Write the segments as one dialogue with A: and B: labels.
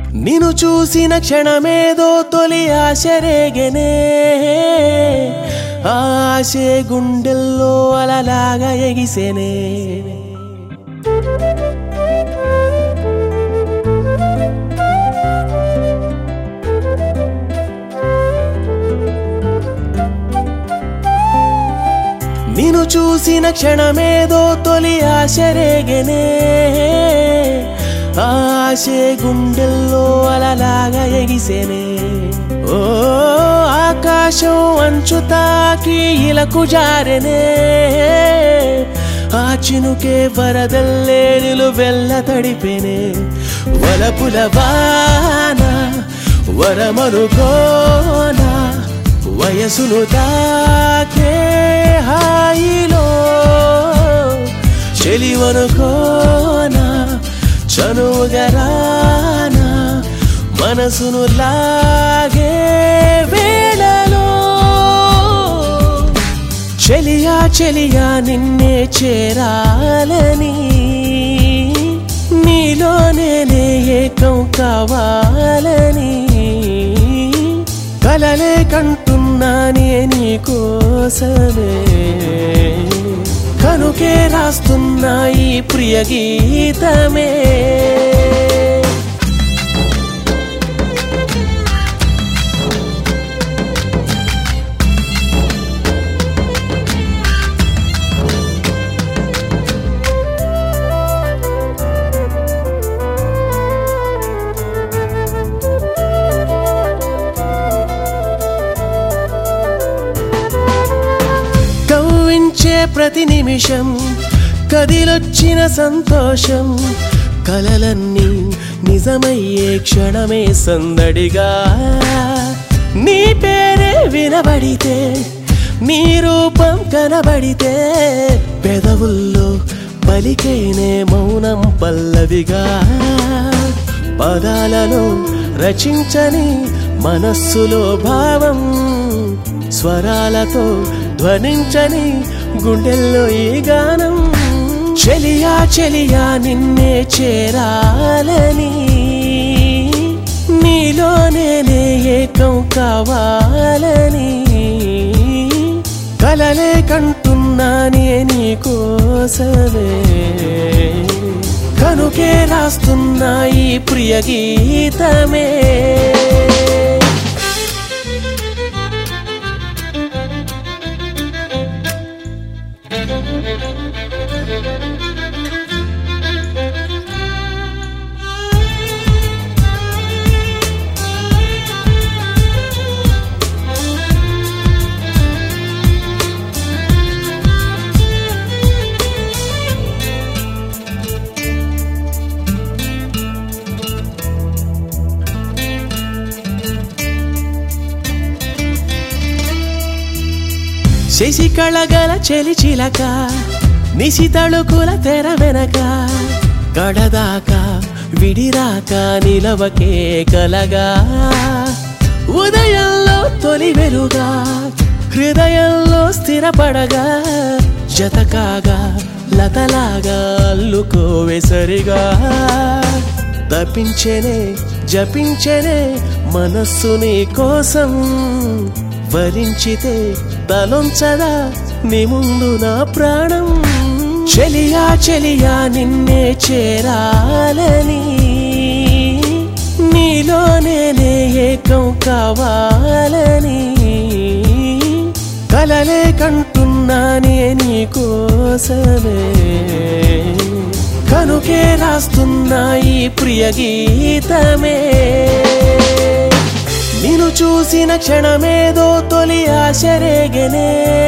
A: నిన్ను చూసిన క్షణమేదో తొలి ఆశరేగనే ఆశే గుండెల్లో అలలాగా ఎగిసేనే నిన్ను చూసిన క్షణమేదో తొలి ఆశరేగనే ఆశే గుండెల్లో అలలాగా ఎగిసేనే ఓ ఆకాశం అంచు తాకి ఇలకు జారెనే ఆ చినుకే వరదల్లే నిలువెల్ల తడిపెనే వలపుల వాన వరమనుకోనా వయసును తాకే హాయిలో చెలివనుకోనా చనువుగరానా మనసును లాగే వేళలో చెలియా చెలియా నిన్నే చేరాలని నీలో నేనే ఏకం కావాలని కలలే కంటున్నానే నీ కోసమే కనుకే రాస్తున్నా ఈ ప్రియ గీతమే కవ్వించే ప్రతి నిమిషం కదిలొచ్చిన సంతోషం కలలన్నీ నిజమయ్యే క్షణమే సందడిగా నీ పేరే వినబడితే నీ రూపం కనబడితే పెదవుల్లో పలికేనే మౌనం పల్లవిగా పదాలలో రచించని మనస్సులో భావం స్వరాలతో ధ్వనించని గుండెల్లో ఈ గానం చెలియా చెలియా నిన్నే చేరాలని నీలో నేనే ఏకం కావాలని కలలే కంటున్నానే నీ కోసమే కనుకే రాస్తున్నా ఈ ప్రియ గీతమే శశి కళగల చెలి చిలక నిశి తళుకుల తెర వెనక గడదాకా విడిరాక నిలవకే కలగా ఉదయంలో తొలి వెలుగా హృదయంలో స్థిరపడగా జతకాగా లతలాగా అల్లుకోవే సరిగా తప్పించెనే జపించెనే మనస్సు నీ కోసం వరించితే తలొంచదా నీ ముందు నా ప్రాణం చెలియా చెలియా నిన్నే చేరాలని నీలో నేనే ఏకం కావాలని కలలే కంటున్నానే నీ కోసమే కనుకే రాస్తున్నా ఈ ప్రియ గీతమే నిన్ను చూసిన క్షణమేదో తొలి ఆశరేగనే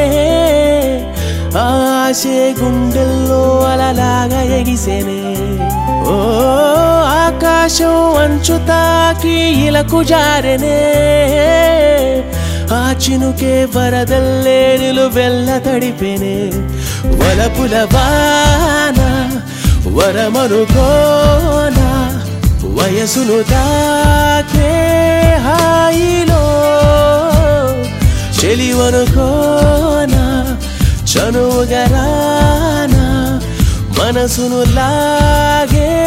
A: ఆశే గుండెల్లో అలలాగా ఎగిసేనే ఓ ఆకాశం అంచు తాకి ఇలకు జారెనే ఆ చినుకే వరదల్లే నిలువెల్ల తడిపెనే వలపుల వాన వరమనుకోనా వయసును తాకే హాయిలో చెలివనుకోనా చనువుగరానా మనసును లాగే